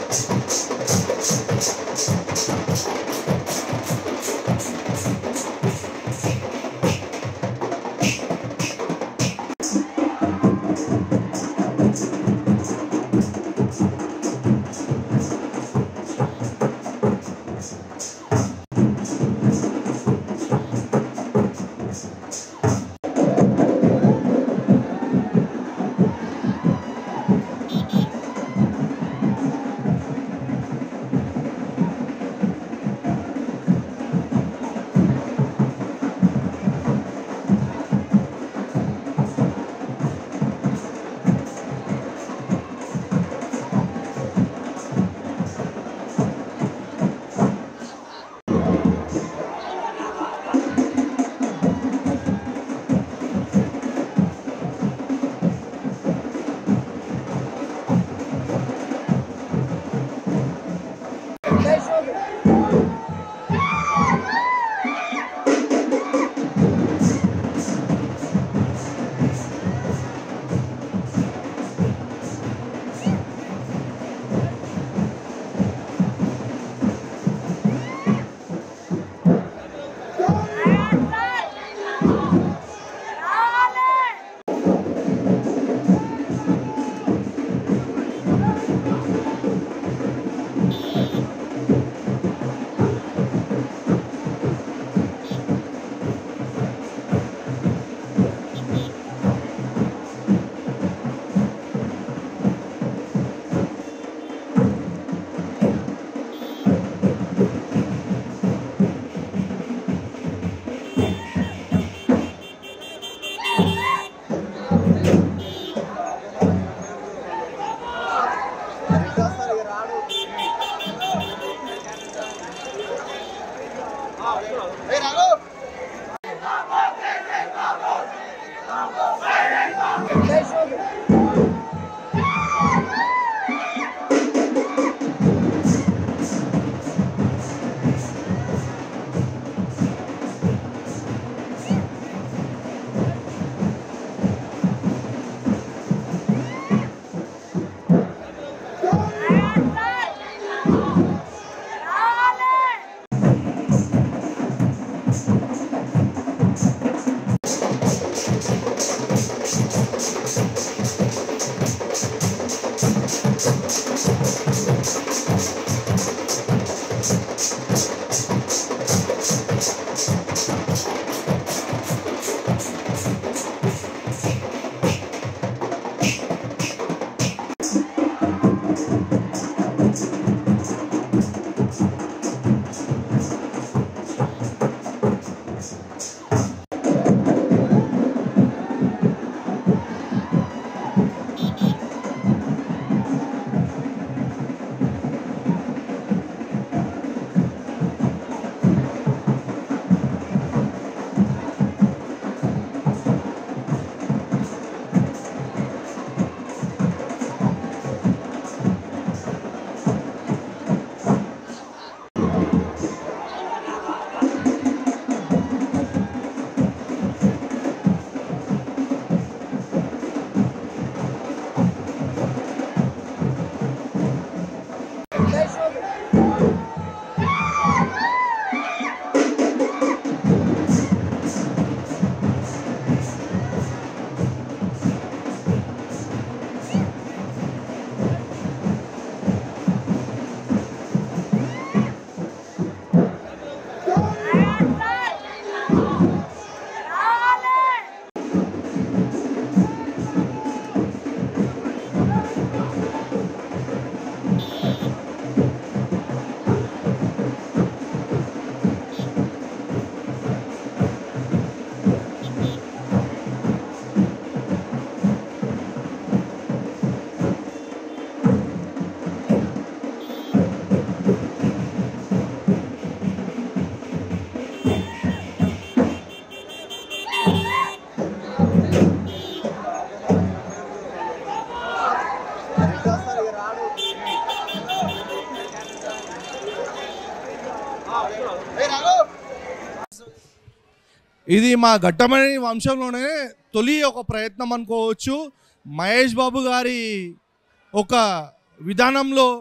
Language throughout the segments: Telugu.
ఇది మా ఘట్టమణి వంశంలోనే తొలి ఒక ప్రయత్నం అనుకోవచ్చు మహేష్ బాబు గారి ఒక విధానంలో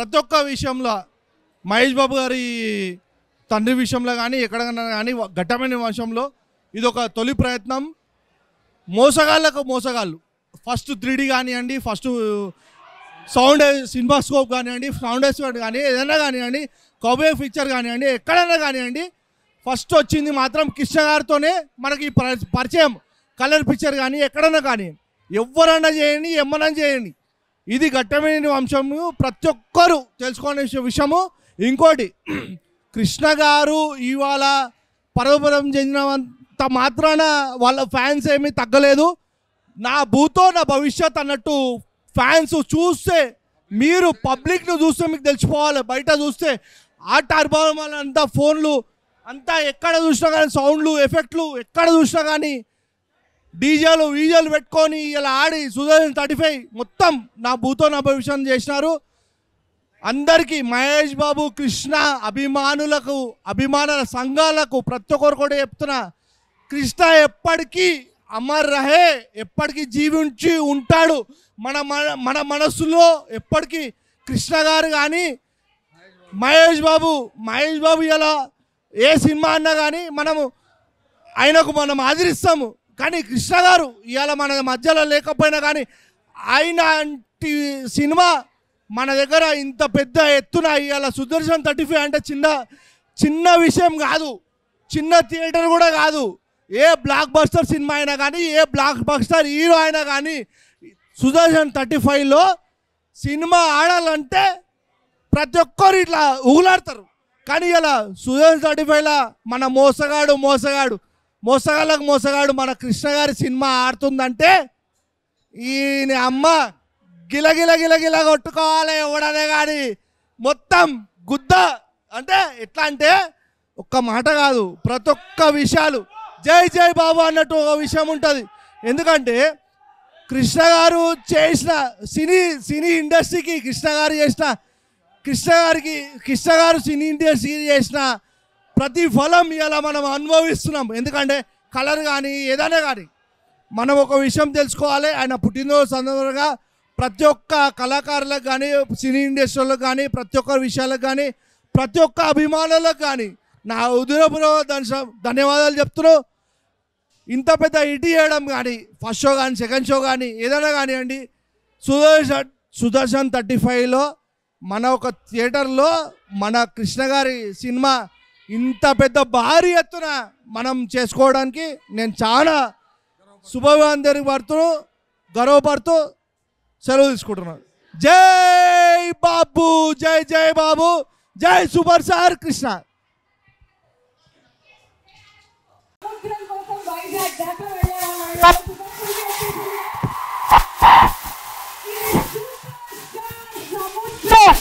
ప్రతి ఒక్క విషయంలో మహేష్ బాబు గారి తండ్రి విషయంలో కానీ ఎక్కడైనా కానీ ఘట్టమైన విషయంలో ఇది ఒక తొలి ప్రయత్నం మోసగాళ్ళకు మోసగాళ్ళు ఫస్ట్ త్రీ డీ కానివ్వండి ఫస్ట్ సౌండ్ సినిమా స్కోప్ కానివ్వండి సౌండ్ ఎస్పెక్ట్ కానీ ఏదైనా కానివ్వండి కౌబే పిక్చర్ కానివ్వండి ఎక్కడైనా కానివ్వండి ఫస్ట్ వచ్చింది మాత్రం కృష్ణ గారితోనే మనకి పరి- పరిచయం కలర్ పిక్చర్ కానీ ఎక్కడైనా కానీ ఎవరన్నా చేయండి ఎమ్మన్నా చేయండి ఇది ఘట్టమైన వంశము ప్రతి ఒక్కరు తెలుసుకోని విషయము ఇంకోటి కృష్ణ గారు ఇవాళ పరవపురం చెందినంత మాత్రాన వాళ్ళ ఫ్యాన్స్ ఏమీ తగ్గలేదు నా భూతో నా భవిష్యత్ అన్నట్టు ఫ్యాన్స్ చూస్తే మీరు పబ్లిక్ను చూస్తే మీకు తెలిసిపోవాలి బయట చూస్తే ఆట అనుభవం అంతా ఫోన్లు అంతా ఎక్కడ చూసినా కానీ సౌండ్లు ఎఫెక్ట్లు ఎక్కడ చూసినా కానీ డీజేలు వీజేలు పెట్టుకొని ఇలా ఆడి సుధాన్ థర్టీ ఫైవ్ మొత్తం నా భూతో నా భవిష్యత్ చేసినారు అందరికీ మహేష్ బాబు కృష్ణ అభిమానులకు అభిమానుల సంఘాలకు ప్రతి ఒక్కరు కూడా చెప్తున్నా కృష్ణ ఎప్పటికీ అమర్ రహే ఎప్పటికీ జీవించి ఉంటాడు మన మన మన మనస్సులో ఎప్పటికీ కృష్ణ గారు కానీ మహేష్ బాబు మహేష్ బాబు ఇలా ఏ సినిమా అన్నా కానీ మనము ఆయనకు మనం ఆదరిస్తాము కానీ కృష్ణ గారు ఇవాళ మన మధ్యలో లేకపోయినా కానీ ఆయన అంటి సినిమా మన దగ్గర ఇంత పెద్ద ఎత్తున ఇవాళ సుదర్శన్ థర్టీ ఫైవ్ అంటే చిన్న చిన్న విషయం కాదు చిన్న థియేటర్ కూడా కాదు ఏ బ్లాక్ బస్టర్ సినిమా అయినా కానీ ఏ బ్లాక్ బస్టర్ హీరో అయినా కానీ సుదర్శన్ థర్టీ ఫైవ్లో సినిమా ఆడాలంటే ప్రతి ఒక్కరు ఇట్లా ఊగులాడతారు కానీ ఇలా సుదర్శన్ థర్టీ ఫైవ్లో మన మోసగాడు మోసగాడు మోసగాళ్ళకు మోసగాడు మన కృష్ణ గారి సినిమా ఆడుతుందంటే ఈయన అమ్మ గిలగిల గిలగిల కొట్టుకోవాలి ఎవడనే కానీ మొత్తం గుద్ద అంటే ఎట్లా అంటే ఒక్క మాట కాదు ప్రతి ఒక్క విషయాలు జై జై బాబు అన్నట్టు ఒక విషయం ఉంటుంది ఎందుకంటే కృష్ణ గారు చేసిన సినీ సినీ ఇండస్ట్రీకి కృష్ణ గారు చేసిన కృష్ణ గారికి కృష్ణ గారు సినీ ఇండస్ట్రీ చేసిన ప్రతి ఫలం ఇలా మనం అనుభవిస్తున్నాం ఎందుకంటే కలర్ కానీ ఏదైనా కానీ మనం ఒక విషయం తెలుసుకోవాలి ఆయన పుట్టినరోజు సందర్భంగా ప్రతి ఒక్క కళాకారులకు కానీ సినీ ఇండస్ట్రీలకు కానీ ప్రతి ఒక్క విషయాలకు కానీ ప్రతి ఒక్క అభిమానులకు కానీ నా ఉదయపూర్వక ధన్యవాదాలు చెప్తున్నాను ఇంత పెద్ద ఇటీ చేయడం కానీ ఫస్ట్ షో కానీ సెకండ్ షో కానీ ఏదైనా కానివ్వండి సుదర్శన్ సుదర్శన్ థర్టీ ఫైవ్లో మన ఒక థియేటర్లో మన కృష్ణ గారి సినిమా ఇంత పెద్ద భారీ ఎత్తున మనం చేసుకోవడానికి నేను చాలా శుభవంతరి పడుతూ గర్వపడుతూ సెలవు తీసుకుంటున్నాను జై బాబు జై జై బాబు జై సూపర్ స్టార్ కృష్ణ సముద్రం కోసం వైజాగ్ దాకా వెళ్ళేవాళ్ళం. ఇది సూపర్ స్టార్ సముద్రం.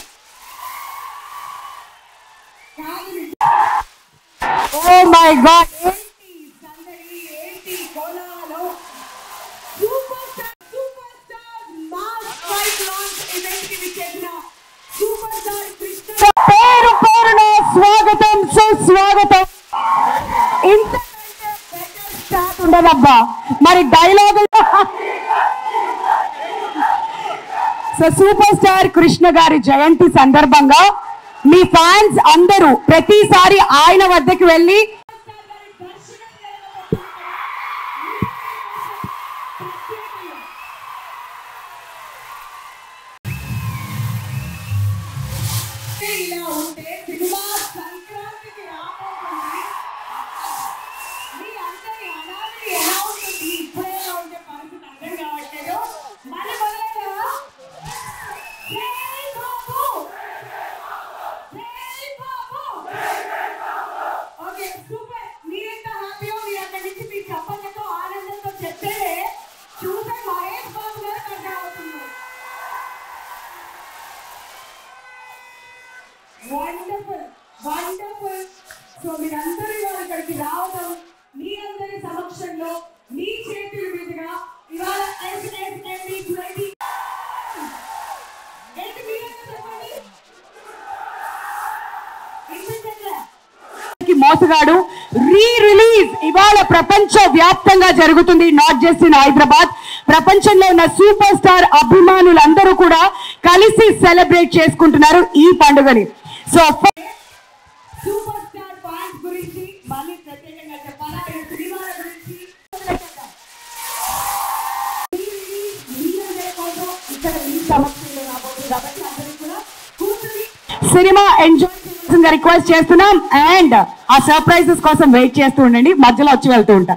కాదు ఓ మై గాడ్ ఏంటి సందడి ఏంటి కోలాలో super star super star mass fight launch event కి విచ్చేసిన సూపర్ స్టార్ కృష్ణ పేరు పేరున స్వాగతం సుస్వాగతం ఇంతకంటే బెటర్ స్టార్ట్ ఉండదబ్బా మరి dialogue so super star Krishna గారి జయంతి సందర్భంగా మీ ఫ్యాన్స్ అందరూ ప్రతిసారి ఆయన వద్దకు వెళ్ళి ఇలా ఉంటే సినిమా సంక్రాంతికి రాబోతుంది మీ అందరి అనాలి ఎలా ఉంటుంది ఇప్పుడే ఎలా ఉంటే పరిస్థితి అర్థం కావట్లేదు మన మొదలగా జై బాబు జై బాబు ఓకే సూపర్ మీరెంత హ్యాపీయో మీరు అక్కడి నుంచి మీ చప్పట్లతో ఆనందంతో చెప్తే చూసే మహేష్ బాబు గారు అర్థం అవుతుంది వండర్ఫుల్ వండర్ఫుల్ సో మీరందరూ ఇవాళ ఇక్కడికి రావడం మీ అందరి సమక్షంలో మీ చేతుల మీదుగా ఇవాళ ఎస్ఎస్ఎండి ట్వంటీ ఏంటి మీరంతా చెప్పండి వినిపించట్లే కి మోసగాడు రీ రిలీజ్ ఇవాళ ప్రపంచ వ్యాప్తంగా జరుగుతుంది నాట్ జస్ట్ ఇన్ హైదరాబాద్ ప్రపంచంలో ఉన్న సూపర్ స్టార్ అభిమానులందరూ కూడా కలిసి సెలబ్రేట్ చేసుకుంటున్నారు ఈ పండుగని సో సూపర్ స్టార్ పాయింట్ గురించి మళ్ళీ ప్రత్యేకంగా చెప్పాలా ఈ సినిమాల గురించి మీరందరి కోసం ఇక్కడ ఈ సమస్యలు రాబోతుంది కాబట్టి అందరూ కూడా కూర్చుని సినిమా ఎంజాయ్ చేయాల్సిందిగా రిక్వెస్ట్ చేస్తున్నాం అండ్ ఆ సర్ప్రైజెస్ కోసం వెయిట్ చేస్తూ ఉండండి మధ్యలో వచ్చి వెళ్తూ ఉంటా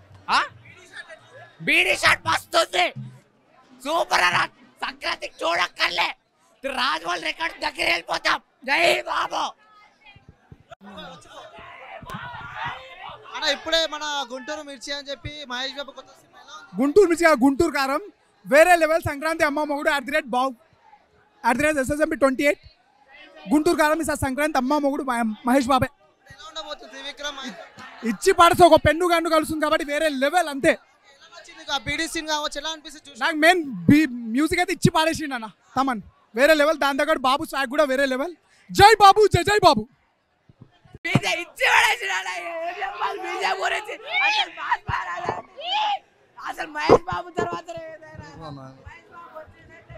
బీడీ షర్ట్ మస్తుంది సూపర్ అన్న సంక్రాంతికి చూడక్కర్లే రాజమౌళి రికార్డ్ దగ్గర వెళ్ళిపోతాం జై బాబు అన్న ఇప్పుడే మన గుంటూరు మిర్చి అని చెప్పి మహేష్ బాబు కొత్త సినిమా ఎలా ఉంది? గుంటూరు మిర్చిగా గుంటూరు కారం వేరే లెవెల్ సంక్రాంతి అమ్మ మొగుడు అట్ ది రేట్ బాగు at the rate SSMB twenty eight Guntur Kaaram is Sankranti అమ్మ మొగుడు మహే- మహేష్ బాబే ఎలా ఉండబోతుంది త్రివిక్రమ్ ఎలా ఇచ్చి పడితే ఒక పెన్ను గండు కలుస్తుంది కాబట్టి వేరే లెవెల్ అంతే నచ్చింది ఆ బీడీ సీన్ కావచ్చు ఎలా అనిపిస్తుంది చూసి నాకు మెయిన్ బీ మ్యూజిక్ అయితే ఇచ్చి పాడేసిండు అన్న తమన్ వేరే లెవెల్ దాని దగ్గర బాబు స్వాగ్ కూడా వేరే లెవెల్ జై బాబు జై జై బాబు బీజే ఇచ్చి పడేసినాడు ఏం చెప్పాలి బీజే గురించి అసలు మాస్ మారాలి. అసలు మహేష్ బాబు తర్వాత ఏదైనా మహేష్ బాబు వచ్చిందంటే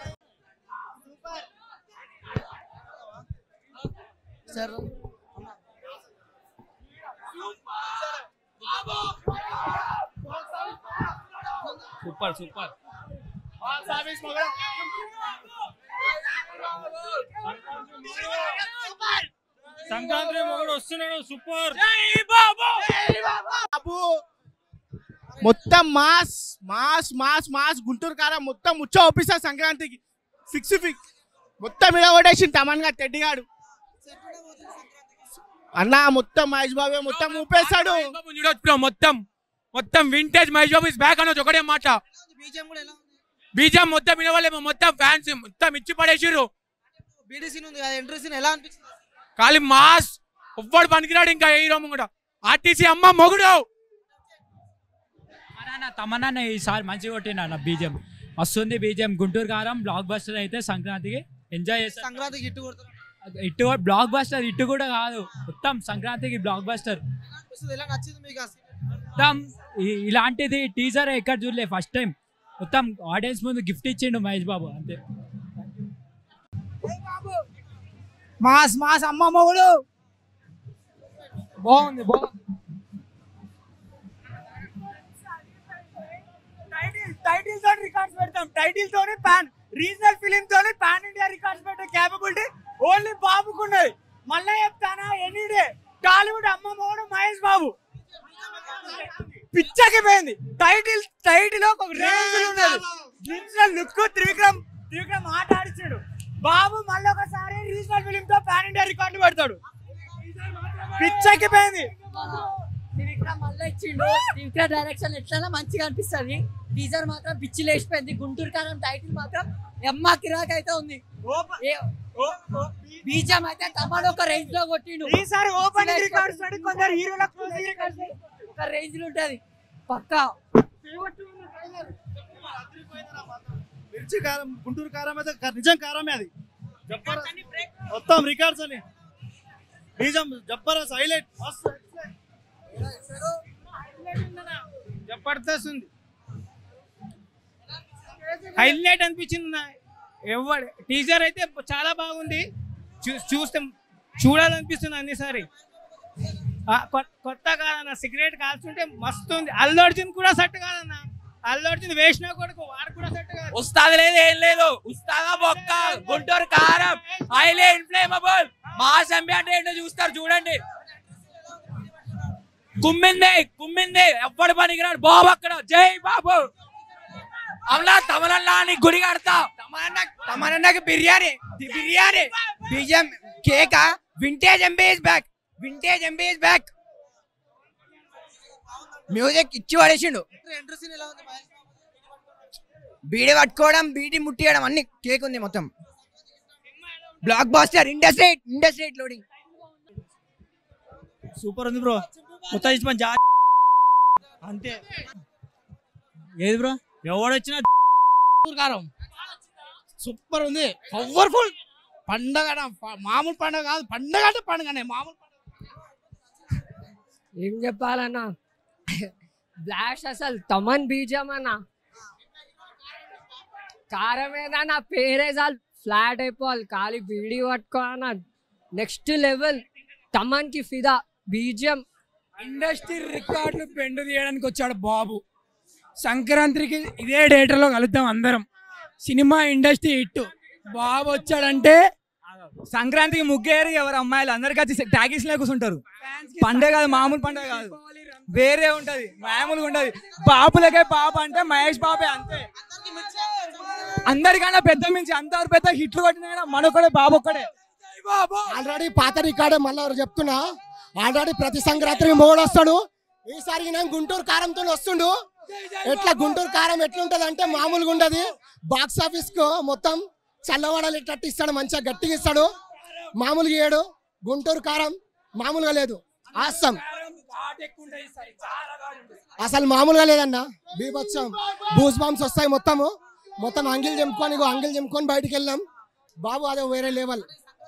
సార్ సూపర్ సూపర్ సంక్రాంతి మొగుడు వస్తున్నాడు సూపర్ మొత్తం mass mass mass mass Guntur Kaaram మొత్తం ముచ్చ ఒప్పిస్తారు సంక్రాంతికి ఫిక్స్ ఫిక్స్ మొత్తం ఇడగొట్టేసింది తమన్గా తెడ్డిగాడు అన్న మొత్తం మహేష్ బాబు మొత్తం ఊపేస్తాడు మహేష్ బాబు చూడొచ్చు మొత్తం మొత్తం vintage Mahesh Babu is back అనొచ్చు ఒకటే మాట బీజేం కూడా ఎలా ఉంది బీజం మొత్తం వినవాలేమో మొత్తం ఫ్యాన్స్ మొత్తం ఇచ్చి పడేసిర్రు బీడీ సీన్ ఉంది కదా ఎంట్రీ సీన్ ఎలా అనిపించింది ఖాళీ మాస్ ఎవ్వడు పనికిరాడు ఇంకా హీరో కూడా ఆర్టీసీ అమ్మ మొగుడు తమన్నా తమన్నా ఈసారి మంచిగా కొట్టిన బీజం వస్తుంది బీజం గుంటూరు కారం బ్లాక్ బస్టర్ అయితే సంక్రాంతికి ఎంజాయ్ చేస్తాం సంక్రాంతికి ఇట్టు కొడుతున్నారు ఇటు బ్లాక్ బస్టర్ ఇటు కూడా కాదు మొత్తం సంక్రాంతికి బ్లాక్ బస్టర్ ఎలా అనిపిస్తుంది ఎలా నచ్చింది మీకు ఆ scene? మొత్తం ఇ- ఇలాంటిది టీజర్ ఎక్కడ చూడలే ఫస్ట్ టైం మొత్తం ఆడియన్స్ ముందు గిఫ్ట్ ఇచ్చిండు మహేష్ బాబు అంతే మాస్ మాస్ అమ్మ మొగుడు బాగుంది బాగుంది టైటిల్ టైటిల్ తోని రికార్డ్స్ పెడతాం టైటిల్ తోని పాన్ రీజనల్ ఫిలిం తోని పాన్ ఇండియా రికార్డ్స్ పెట్టే క్యాపబిలిటీ ఓన్లీ బాబుకున్నది మళ్ళీ చెప్తానా ఎనీ డే టాలీవుడ్ అమ్మ మొగుడు మహేష్ బాబు పిచ్చకి పోయింది టైటిల్ టైటిల్ ఒక రేంజ్ ఉన్నది రీజనల్ లుక్ త్రివిక్రమ్ త్రివిక్రమ్ ఆట ఆడిచాడు బాబు మళ్ళీ ఒకసారి రీజనల్ ఫిలిం తో పాన్ ఇండియా రికార్డు పెడతాడు పిచ్చకి పోయింది త్రివిక్రమ్ మళ్ళీ ఇచ్చిండు త్రివిక్రమ్ డైరెక్షన్ ఎట్లైనా మంచిగా అనిపిస్తుంది టీజర్ మాత్రం పిచ్చి లేచిపోయింది గుంటూరు కారం టైటిల్ మాత్రం ఎమ్మ కిరాక్ అయితే ఉంది బీజం అయితే తమను ఒక రేంజ్ లో కొట్టిండు ఈసారి ఓపెనింగ్ రికార్డ్స్ పెట్టి కొందరు హీరోల క్లోజింగ్ రికార్డ్స్ ఒక రేంజ్ లో ఉంటది పక్కా మిర్చి కారం గుంటూరు కారం అయితే క- నిజం కారమే అది జబ్బర్ మొత్తం రికార్డ్స్ అని నిజం జబ్బరస్ హైలైట్ మస్తు జబర్దస్త్ ఉంది హైలైట్ అనిపించింది నా ఎవడు టీజర్ అయితే చాలా బాగుంది చూ- చూస్తే చూడాలనిపిస్తుంది అన్నిసారి ఆ, కొ- కొత్త కాదన్న సిగరెట్ కాల్చుంటే మస్తు ఉంది అల్లు అర్జున్ కూడా సెట్ కాదన్న అల్లు అర్జున్ వేసిన కొడుకు వాడు కూడా సెట్ కాదు ఉస్తాద్ లేదు ఏం లేదు ఉస్తాదా బొక్క గుంటూరు కారం హైలీ ఇన్ఫ్లేమబుల్ మాస్ ఎంబీ అంటే ఏంటో చూస్తారు చూడండి కుమ్మింది కుమ్మింది ఎవ్వడు పనికిరాడు బాబు అక్కడ జై బాబు అవునా తమలన్నా అని గుడి కడతా తమనన్నకి బిర్యానీ బిర్యానీ బిజం కేక vintage MB is back vintage MB is back music ఇచ్చి పడేసిండు ఎంట్రీ సీన్ ఎలా ఉంది మహేష్ బాబు? బీడి పట్టుకోవడం బీడి ముట్టియడం అన్ని కేక్ ఉంది మొత్తం blockbuster industry industry loading super ఉంది బ్రో మొత్తం ఇచ్చి మంచి అంతే ఏది బ్రో ఎవడొచ్చినా కారం సూపర్ ఉంది పవర్ఫుల్ పండగ మామూలు పండగ కాదు పండగ అంటే పండగనే మామూలు ఏం చెప్పాలన్నా బ్లాస్ట్ అసలు తమన్ బీజం అన్న కారం ఏదా నా పేరే చాలు ఫ్లాట్ అయిపోవాలి ఖాళీ వీడియో పట్టుకోవాలన్నా నెక్స్ట్ లెవెల్ తమన్ కి ఫిదా బీజియం ఇండస్ట్రీ రికార్డులు పెండు తీయడానికి వచ్చాడు బాబు సంక్రాంతికి ఇదే డేటర్లో కలుద్దాం అందరం సినిమా ఇండస్ట్రీ హిట్ బాబు వచ్చాడంటే సంక్రాంతికి ముగ్గేరు ఎవరు అమ్మాయిలు అందరికి వచ్చి ట్యాగీస్ లో కూర్చుంటారు పండుగ కాదు మామూలు పండుగ కాదు వేరే ఉంటది మామూలుగా ఉంటది బాబులకే బాబు అంటే మహేష్ బాబే అంతే అందరికన్నా పెద్ద మించి అంతవర పెద్ద హిట్లు కొట్టిన మనొక్కడే బాబు ఒక్కడే ఆల్రెడీ పాత రికార్డే మళ్ళీ ఎవరు చెప్తున్నా ఆల్రెడీ ప్రతి సంక్రాంతికి మొగుడు వస్తాడు ఈసారి నేను గుంటూరు కారంతో వస్తుండు ఎట్లా గుంటూరు కారం ఎట్లుంటది అంటే మామూలుగా ఉండదు బాక్స్ ఆఫీస్ కు మొత్తం చల్లవడలు ఎట్లట్టు ఇస్తాడు మంచిగా గట్టిగా ఇస్తాడు మామూలుగా ఇయ్యాడు గుంటూరు కారం మామూలుగా లేదు ఆసం అసలు మామూలుగా లేదన్న బీభత్సం బూస్ బాంబ్స్ వస్తాయి మొత్తము మొత్తం అంగిల్ చెంపుకొని ఇగో అంగిల్ చెంపుకొని బయటికి వెళ్ళాం బాబు అదే వేరే లెవెల్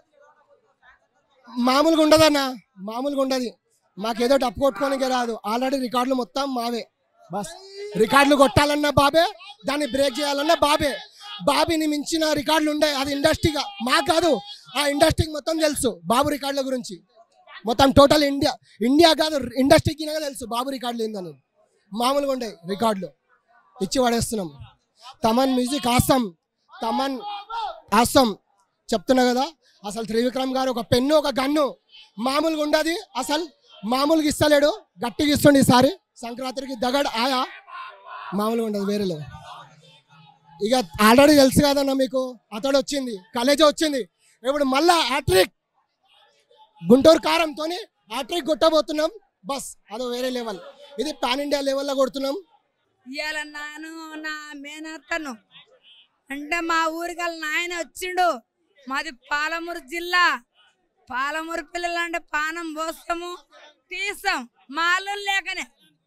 మామూలుగా ఉండదన్న మామూలుగా ఉండదు మాకేదో డప్పు కొట్టుకోనికే రాదు ఆల్రెడీ రికార్డులు మొత్తం మావే బస్ రికార్డులు కొట్టాలన్నా బాబే దాన్ని బ్రేక్ చేయాలన్నా బాబే బాబీని మించిన రికార్డులు ఉండే అది ఇండస్ట్రీగా మాకు కాదు ఆ ఇండస్ట్రీకి మొత్తం తెలుసు బాబు రికార్డుల గురించి మొత్తం టోటల్ ఇండియా ఇండియా కాదు ఇండస్ట్రీకి తెలుసు బాబు రికార్డులు ఏందని మామూలుగా ఉండే రికార్డులు ఇచ్చి పడేస్తున్నాం Thaman music awesome Thaman awesome చెప్తున్నా కదా అసలు త్రివిక్రమ్ గారు ఒక పెన్ను ఒక గన్ను మామూలుగా ఉండదు అసలు మామూలుగా ఇస్తలేడు గట్టిగా ఇస్తుండే ఈసారి సంక్రాంతికి దగడ్ ఆయా మామూలుగా ఉండదు వేరే లేవు ఇక ఆల్రెడీ తెలుసు కదన్న మీకు అతడు వచ్చింది కలేజా వచ్చింది ఇప్పుడు మళ్ళా హ్యాట్రిక్ గుంటూరు కారంతో హ్యాట్రిక్ కొట్టబోతున్నాం బస్ అదో వేరే లెవెల్ ఇది పాన్ ఇండియా లెవెల్లో కొడుతున్నాం ఇవాళ నాను నా మేనత్తను అంటే మా ఊరికి వాళ్ళ నాయన వచ్చిండు మాది పాలమూరు జిల్లా పాలమూరు పిల్లలు అంటే పానం పోస్తాము తీస్తాం మాలు లేకనే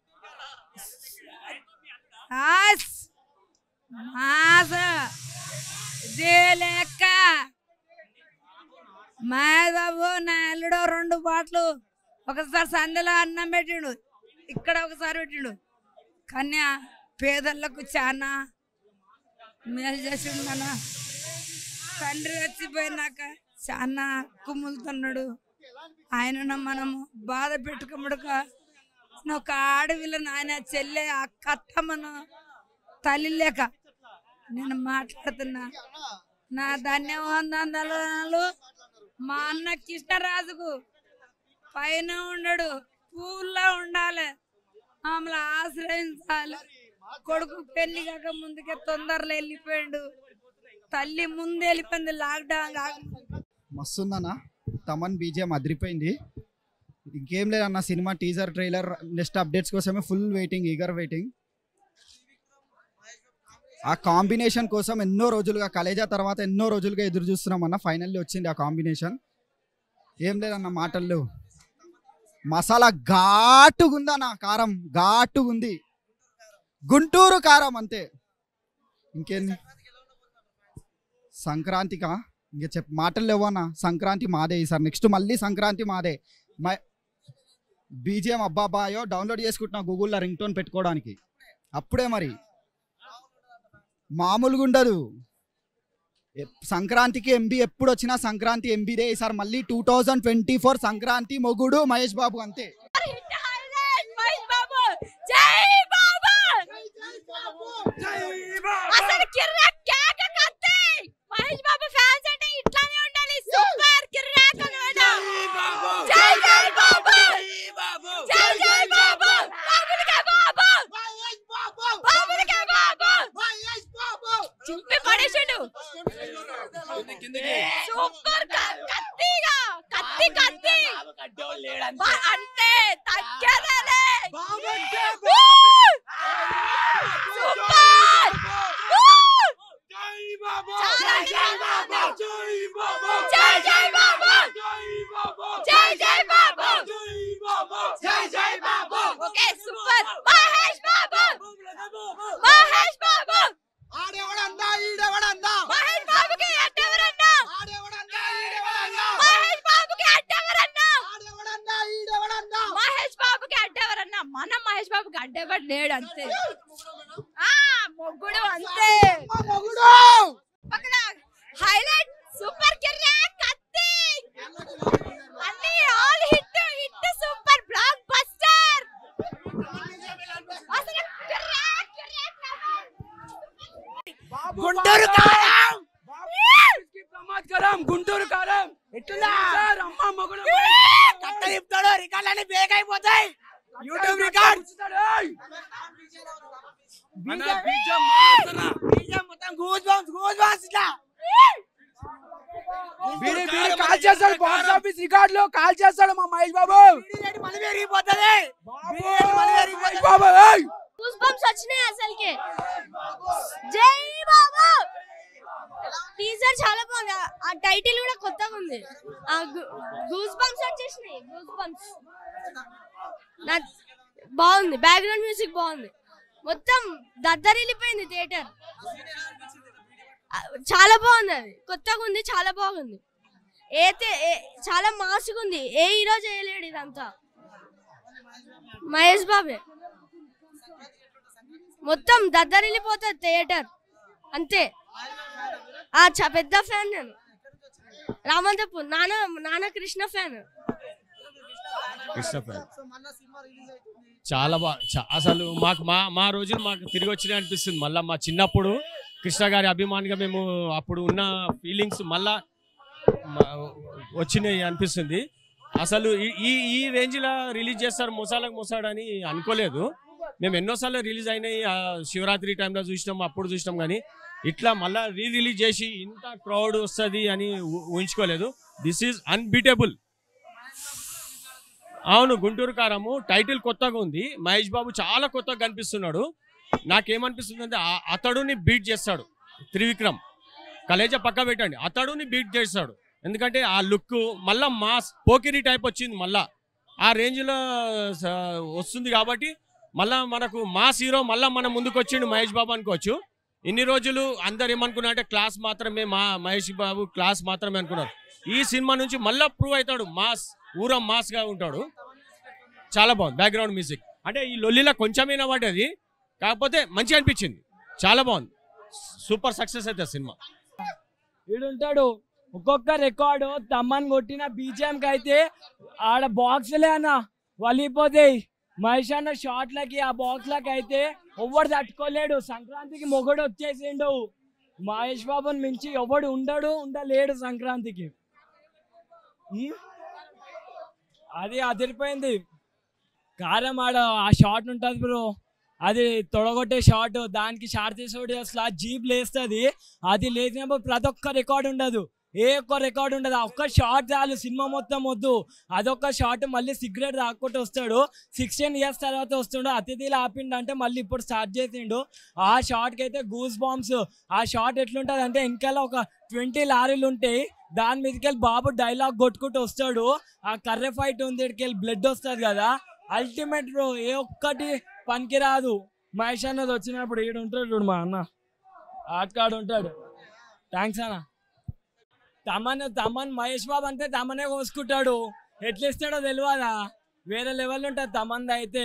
ఆస్. మాస ఇదే లెక్క మహేష్ బాబు నా అల్లుడు రెండు బాట్లు ఒకసారి సందులో అన్నం పెట్టిండు ఇక్కడ ఒకసారి పెట్టిండు కానీ ఆ పేదలకు చాలా మేలు చేసిండు మన తండ్రి చచ్చిపోయినాక చాలా కుమ్ములుతున్నాడు ఆయన మనము బాధ పెట్టుకోముడుక ఒక ఆడవిలను ఆయన చెల్లె అక్క అత్తమ్మను తల్లి లేక నేను మాట్లాడుతున్నా నా ధన్యవాదాలు మా అన్న కృష్ణరాజుకు పైన ఉండడు పూల్లో ఉండాలి ఆమెను ఆశ్రయించాలి కొడుకు పెళ్లి కాక ముందుకే తొందరలో వెళ్ళిపోయాడు తల్లి ముందు వెళ్ళిపోయింది లాక్డౌన్ కాక మస్తుందన్న తమన్ బీజిఎం అదిరిపోయింది ఇంకేం లేదన్న cinema teaser trailer next updates కోసమే ఫుల్ వెయిటింగ్ ఈగర్ వెయిటింగ్ ఆ కాంబినేషన్ కోసం ఎన్నో రోజులుగా కలేజా తర్వాత ఎన్నో రోజులుగా ఎదురు చూస్తున్నాం అన్న ఫైనల్లీ వచ్చింది ఆ కాంబినేషన్ ఏం లేదన్న మాటల్లో మసాలా ఘాటుగుందన్న కారం ఘాటుగుంది గుంటూరు కారం అంతే ఇంకేంది సంక్రాంతికా ఇంకా చెప్ మాటలు లేవన్నా సంక్రాంతి మాదే ఈసారి నెక్స్ట్ మళ్ళీ సంక్రాంతి మాదే బీజిఎం అబ్బాబాయో డౌన్లోడ్ చేసుకుంటున్నా గూగుల్లో రింగ్ టోన్ పెట్టుకోవడానికి అప్పుడే మరి మామూలుగా ఉండదు ఎప్- సంక్రాంతికి ఎంబీ ఎప్పుడు వచ్చినా సంక్రాంతి ఎంబీదే ఈసారి మళ్ళీ two thousand twenty four Sankranti మొగుడు మహేష్ బాబు అంతే జై బాబా అసలు కిర్రాక్ కేక కత్తి మహేష్ బాబు ఫ్యాన్స్ అంటే ఇట్లానే ఉండాలి సూపర్ కిర్రాక్ అన్నమాట జై జై బాబా జై జై బాబా బాబులకే బాబా బాబులకే బాబా చింపి పడేసిండు సూపర్ క- కత్తిగా కత్తి కత్తి బా- అంతే తగ్గేదేలే సూపర్ జై జై బాబా జై జై బాబా జై జై బాబా ఓకే సూపర్ మహేష్ బాబు మహేష్ బాబు ఆడెవడన్నా ఈడెవడన్నా మహేష్ బాబుకి అడ్డెవరన్నా మహేష్ బాబుకి అడ్డెవరన్నా మహేష్ బాబుకి అడ్డెవరన్నా మన మహేష్ బాబుకి అడ్డెవరు లేడు అంతే ఆ మొగ్గుడు అంతే మొగుడు సార్, అమ్మ మొగుడు కట్ట తిప్పుతాడు రికార్డులన్నీ బేక్ అయిపోతాయి యూట్యూబ్ రికార్డ్ మొత్తం గూస్ బాంబ్స్ గూస్ బాంబ్స్ ఇట్లా వీడి వీడి కాల్ చేస్తాడు బాక్స్ ఆఫీస్ రికార్డ్ లో కాల్ చేస్తాడు మా మహేష్ బాబు మళ్ళీ పెరిగిపోతుంది మళ్ళీ పెరిగిపోతుంది బాబు ఏయ్! గూస్ బంప్స్ వచ్చినాయి అసలుకి జై బాబా టీజర్ చాలా బాగుంది ఆ- ఆ టైటిల్ కూడా కొత్తగా ఉంది ఆ గూస్ బంప్స్ వచ్చేసినాయి గూస్ బంప్స్ నా బాగుంది బ్యాక్గ్రౌండ్ మ్యూజిక్ బాగుంది మొత్తం దద్దరిల్లిపోయింది థియేటర్ చాలా బాగుంది అది కొత్తగా ఉంది చాలా బాగుంది ఏ తే- ఏ- చాలా మాస్గా ఉంది ఏ హీరో చేయలేడు ఇదంతా మహేష్ బాబే మొత్తం దద్దరిల్లిపోతుంది థియేటర్ అంతే ఆ చ పెద్ద ఫ్యాన్ నేను రామంతపూర్ నాన్న నాన్న కృష్ణ ఫ్యాన్ కృష్ణ ఫ్యాన్ చాలా బాగా అసలు మాకు మా మా రోజులు మాకు తిరిగి వచ్చినాయి అనిపిస్తుంది మళ్ళీ మా చిన్నప్పుడు కృష్ణ గారి అభిమానిగా మేము అప్పుడు ఉన్న ఫీలింగ్స్ మళ్ళా మా- వచ్చినాయి అనిపిస్తుంది అసలు ఈ ఈ ఈ రేంజ్లో రిలీజ్ చేస్తారు మొసాలకు మొసాడు అని అనుకోలేదు మేము ఎన్నోసార్లు రిలీజ్ అయినాయి ఆ శివరాత్రి టైంలో చూసినాం అప్పుడు చూసినాం కానీ ఇట్లా మళ్ళా రీ రిలీజ్ చేసి ఇంత క్రౌడ్ వస్తుంది అని ఊ- ఊహించుకోలేదు దిస్ ఈజ్ అన్బీటబుల్ అవును గుంటూరు కారము టైటిల్ కొత్తగా ఉంది మహేష్ బాబు చాలా కొత్తగా కనిపిస్తున్నాడు నాకేమనిపిస్తుంది అంటే ఆ- అతడుని బీట్ చేస్తాడు త్రివిక్రమ్ కలేజ పక్క పెట్టండి అతడుని బీట్ చేస్తాడు ఎందుకంటే ఆ లుక్ మళ్ళా మాస్ పోకిరి టైప్ వచ్చింది మళ్ళా ఆ రేంజ్లో స- వస్తుంది కాబట్టి మళ్ళా మనకు మాస్ హీరో మళ్ళా మన ముందుకు వచ్చిండు మహేష్ బాబు అనుకోవచ్చు ఇన్ని రోజులు అందరు ఏమనుకున్నా అంటే క్లాస్ మాత్రమే మా మహేష్ బాబు క్లాస్ మాత్రమే అనుకున్నారు ఈ సినిమా నుంచి మళ్ళా ప్రూవ్ అవుతాడు మాస్ ఊరం మాస్గా ఉంటాడు చాలా బాగుంది బ్యాక్గ్రౌండ్ మ్యూజిక్ అంటే ఈ లొల్లిలో కొంచెమైనా పడ్డది కాకపోతే మంచిగా అనిపించింది చాలా బాగుంది సూపర్ సక్సెస్ అయితే సినిమా వీడుంటాడు ఒక్కొక్క రికార్డు తమ్మని కొట్టిన బీజిఎం కి అయితే ఆడ బాక్స్లే అన్న వలిపోతాయి మహేష్ అన్న షాట్లకి ఆ బాక్స్ లకి అయితే ఎవ్వడు తట్టుకోలేడు సంక్రాంతికి మొగడు వచ్చేసిండు మహేష్ బాబుని మించి ఎవడు ఉండడు ఉండలేడు సంక్రాంతికి ఉమ్? అది అదిరిపోయింది కారం ఆడ ఆ షాట్ ఉంటుంది బ్రో అది తొడగొట్టే షాట్ దానికి షార్ట్ చేసేవాడు అసలు ఆ జీప్ లేస్తుంది అది లేచినప్పుడు ప్రతి ఒక్క రికార్డ్ ఉండదు ఏ ఒక్క రికార్డ్ ఉండదు ఆ ఒక్క షాట్ చాలు సినిమా మొత్తం వద్దు అదొక్క షాట్ మళ్ళీ సిగరెట్ తాక్కుంటూ వస్తాడు సిక్స్టీన్ ఇయర్స్ తర్వాత వస్తుండు అతిథిలు ఆపిండు అంటే మళ్ళీ ఇప్పుడు స్టార్ట్ చేసిండు ఆ షాట్కి అయితే గూస్ బాంబ్స్ ఆ షాట్ ఎట్లుంటుంది అంటే వెనకాల ఒక ట్వంటీ లారీలు ఉంటాయి దాని మీదకెళ్ళి బాబు డైలాగ్ కొట్టుకుంటూ వస్తాడు ఆ కర్రె ఫైట్ ఉంది ఇక్కడికి బ్లడ్ వస్తుంది కదా అల్టిమేట్ బ్రో ఏ ఒక్కటి పనికి రాదు మహేష్ అన్నది వచ్చినప్పుడు ఈడు ఉంటాడు చూడు మా అన్న ఆటకాడు ఉంటాడు థ్యాంక్స్ అన్న తమన్ తమన్ మహేష్ బాబు అంటే తమనే కోసుకుంటాడు ఎట్లా ఇస్తాడో తెలియదా వేరే లెవెల్ ఉంటుంది తమన్ అయితే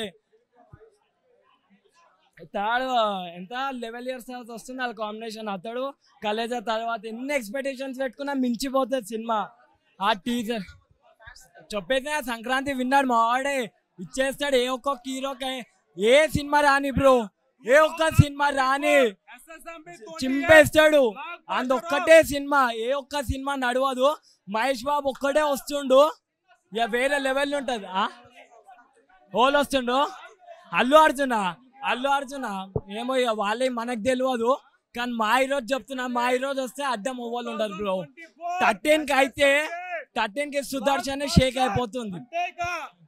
థర్డ్ ఎంత లెవెల్ ఇయర్స్ తర్వాత వస్తుంది వాళ్ళ కాంబినేషన్ అతడు కలేజా తర్వాత ఎన్ని ఎక్స్పెక్టేషన్స్ పెట్టుకున్నా మించిపోతుంది సినిమా ఆ టీజర్ చెప్పేది సంక్రాంతి విన్నాడు మా వాడే ఇచ్చేస్తాడు ఏ ఒక్క హీరోకి ఏ సినిమా రాని బ్రో ఏ ఒక్క సినిమా రాని చింపేస్తాడు అందొక్కటే సినిమా ఏ ఒక్క సినిమా నడవదు మహేష్ బాబు ఒక్కడే వస్తుండు ఇక వేరే లెవెల్ ఉంటుంది ఓళ్ళు వస్తుండు అల్లు అర్జున అల్లు అర్జున ఏమో ఇక వాళ్ళే మనకు తెలియదు కానీ మా ఈరోజు చెప్తున్నా మా ఈరోజు వస్తే అడ్డం అవ్వాలి ఉండదు బ్రో థర్టీన్ కి అయితే థర్టీన్ కి సుదర్శన్ షేక్ అయిపోతుంది